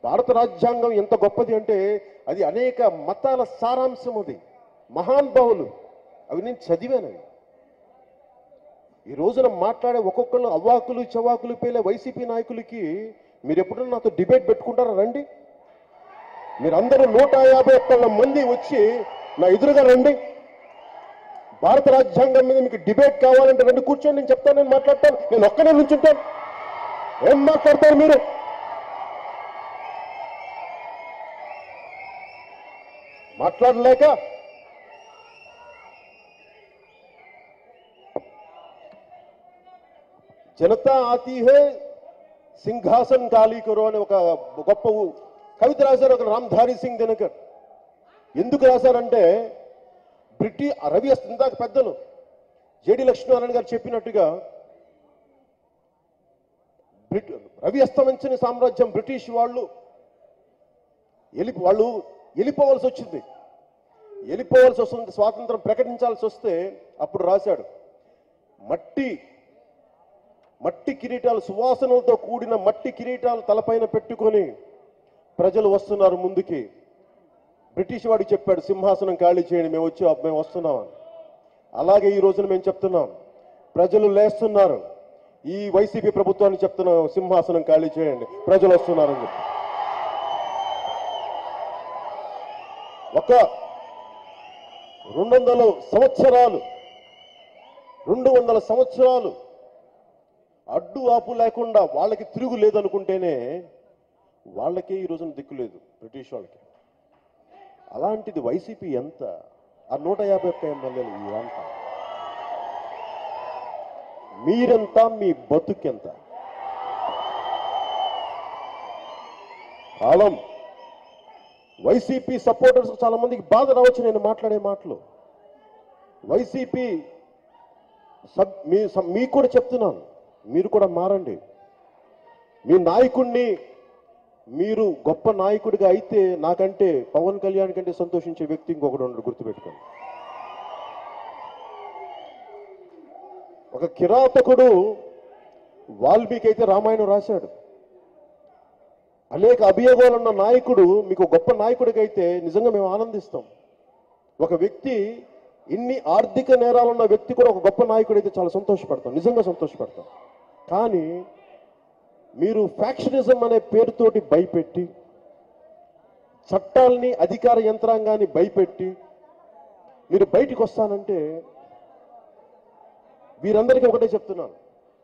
భారత రాజ్యాంగం ఎంత గొప్పది అంటే అది అనేక మతాల సారాంశం అది మహానుభావులు అవి నేను చదివాను అవి. ఈ రోజున మాట్లాడే ఒక్కొక్కళ్ళు అవ్వాకులు చవాకులు పేలే వైసీపీ నాయకులకి మీరు ఎప్పుడన్నా నాతో డిబేట్ పెట్టుకుంటారా రండి మీరందరూ నూట యాభై ఒక్క మంది వచ్చి నా ఎదురుగా రండి భారత రాజ్యాంగం మీద మీకు డిబేట్ కావాలంటే రండి కూర్చోండి నేను చెప్తాను నేను మాట్లాడతాను నేను ఒక్కనే నుంచుంటాను ఏం మాట్లాడతారు మీరు మాట్లాడలేక జనతా ఆతి హే సింహాసన్ ఖాళీ కరో అనే ఒక గొప్ప కవిత రాశారు ఒక రామ్ధారి సింగ్ దినకర్ ఎందుకు రాశారంటే బ్రిటి రవి అస్త- ఇందాక పెద్దలు జేడి లక్ష్మీనారాయణ గారు చెప్పినట్టుగా బ్రిట్ రవి అస్తమించిన సామ్రాజ్యం బ్రిటిష్ వాళ్ళు వెళ్ళి వాళ్ళు వెళ్ళిపోవలసి వచ్చింది వెళ్ళిపోవలసి వస్తుంది స్వాతంత్రం ప్రకటించాల్సి వస్తే అప్పుడు రాశాడు మట్టి మట్టి కిరీటాలు సువాసనలతో కూడిన మట్టి కిరీటాలు తలపైన పెట్టుకొని ప్రజలు వస్తున్నారు ముందుకి బ్రిటిష్ వాడికి చెప్పాడు సింహాసనం ఖాళీ చేయండి మేము వచ్చి మేము వస్తున్నామని అలాగే ఈ రోజున మేము చెప్తున్నాం ప్రజలు లేస్తున్నారు ఈ వైసీపీ ప్రభుత్వాన్ని చెప్తున్నాం సింహాసనం ఖాళీ చేయండి ప్రజలు వస్తున్నారని చెప్పి ఒక రెండు వందల సంవత్సరాలు రెండు వందల సంవత్సరాలు అడ్డు ఆపు లేకుండా వాళ్ళకి తిరుగు లేదనుకుంటేనే వాళ్ళకే ఈ రోజున దిక్కు లేదు బ్రిటిష్ వాళ్ళకి అలాంటిది వైసీపీ ఎంత ఆ నూట యాభై ఒక్క ఎమ్మెల్యేలు ఎంత మీరెంత మీ బతుకెంత కాలం వైసీపీ సపోర్టర్స్ చాలా మందికి బాధ రావచ్చు నేను మాట్లాడే మాటలు వైసీపీ సబ్ మీ సబ్- మీకు కూడా చెప్తున్నాను మీరు కూడా మారండి మీ నాయకుడిని మీరు గొప్ప నాయకుడిగా అయితే నాకంటే పవన్ కళ్యాణ్ కంటే సంతోషించే వ్యక్తి ఇంకొకటి ఉండడు గుర్తుపెట్టుకోండి ఒక కిరాతకుడు వాల్మీకి అయితే రామాయణం రాశాడు అనేక అభియోగాలు ఉన్న నాయకుడు మీకు గొప్ప నాయకుడిగా అయితే నిజంగా మేము ఆనందిస్తాం ఒక వ్యక్తి ఇన్ని ఆర్థిక నేరాలున్న వ్యక్తి కూడా ఒక గొప్ప నాయకుడు అయితే చాలా సంతోషపడతాం నిజంగా సంతోషపడతాం కానీ మీరు ఫ్యాక్షనిజం అనే పేరుతోటి భయపెట్టి చట్టాల్ని అధికార యంత్రాంగాన్ని భయపెట్టి మీరు బయటికి వస్తానంటే వీరందరికీ ఒకటే చెప్తున్నాను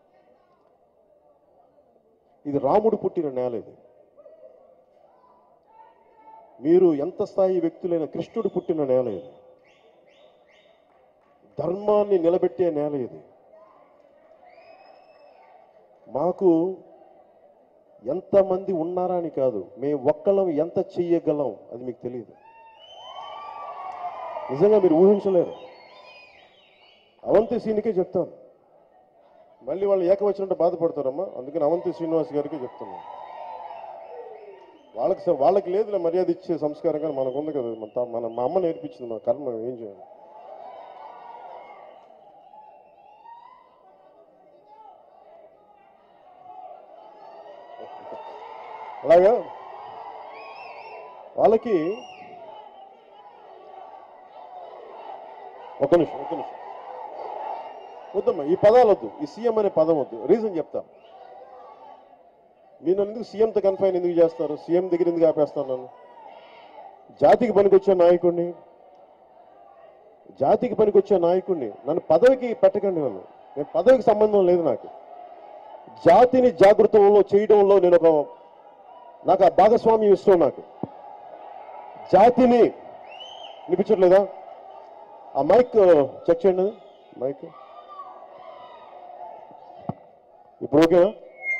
ఇది రాముడు పుట్టిన నేల ఇది మీరు ఎంత స్థాయి వ్యక్తులైన కృష్ణుడు పుట్టిన నేల ఇది ధర్మాన్ని నిలబెట్టే నేల ఇది మాకు ఎంతమంది ఉన్నారా అని కాదు మేము ఒక్కళ్ళం ఎంత చెయ్యగలం అది మీకు తెలియదు నిజంగా మీరు ఊహించలేరు అవంతి సీనికే చెప్తాను మళ్ళీ వాళ్ళు ఏకవచ్చినట్టు బాధపడతారమ్మా అందుకని అవంతి శ్రీనివాస్ గారికి చెప్తున్నాను వాళ్ళకి స- వాళ్ళకి లేదులే మర్యాద ఇచ్చే సంస్కారం కానీ మనకు ఉంది కదా మన తా- మన మా అమ్మ నేర్పించింది మన కర్మ ఏం చేయాలి అలాగా వాళ్ళకి ఒక నిమిషం ఒక నిమిషం వద్దమ్మా ఈ పదాలు వద్దు ఈ సీఎం అనే పదం వద్దు రీజన్ చెప్తా మీరు నన్ను ఎందుకు సీఎంతో కన్ఫైన్ ఎందుకు చేస్తారు సీఎం దగ్గర ఎందుకు ఆపేస్తారు నన్ను జాతికి పనికొచ్చే నాయకుడిని జాతికి పనికొచ్చే నాయకుడిని నన్ను పదవికి పెట్టకండి నన్ను నేను పదవికి సంబంధం లేదు నాకు జాతిని జాగృతంలో చేయడంలో నేను ఒక నాకు ఆ భాగస్వామ్యం ఇష్టం నాకు జాతిని వినిపించట్లేదా ఆ మైక్ చెక్ చేయండి అది. మైక్ ఇప్పుడు ఓకేనా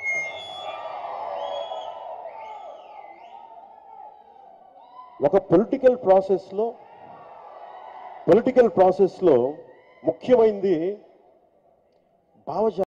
ఒక పొలిటికల్ ప్రాసెస్లో పొలిటికల్ ప్రాసెస్లో ముఖ్యమైనది భావజా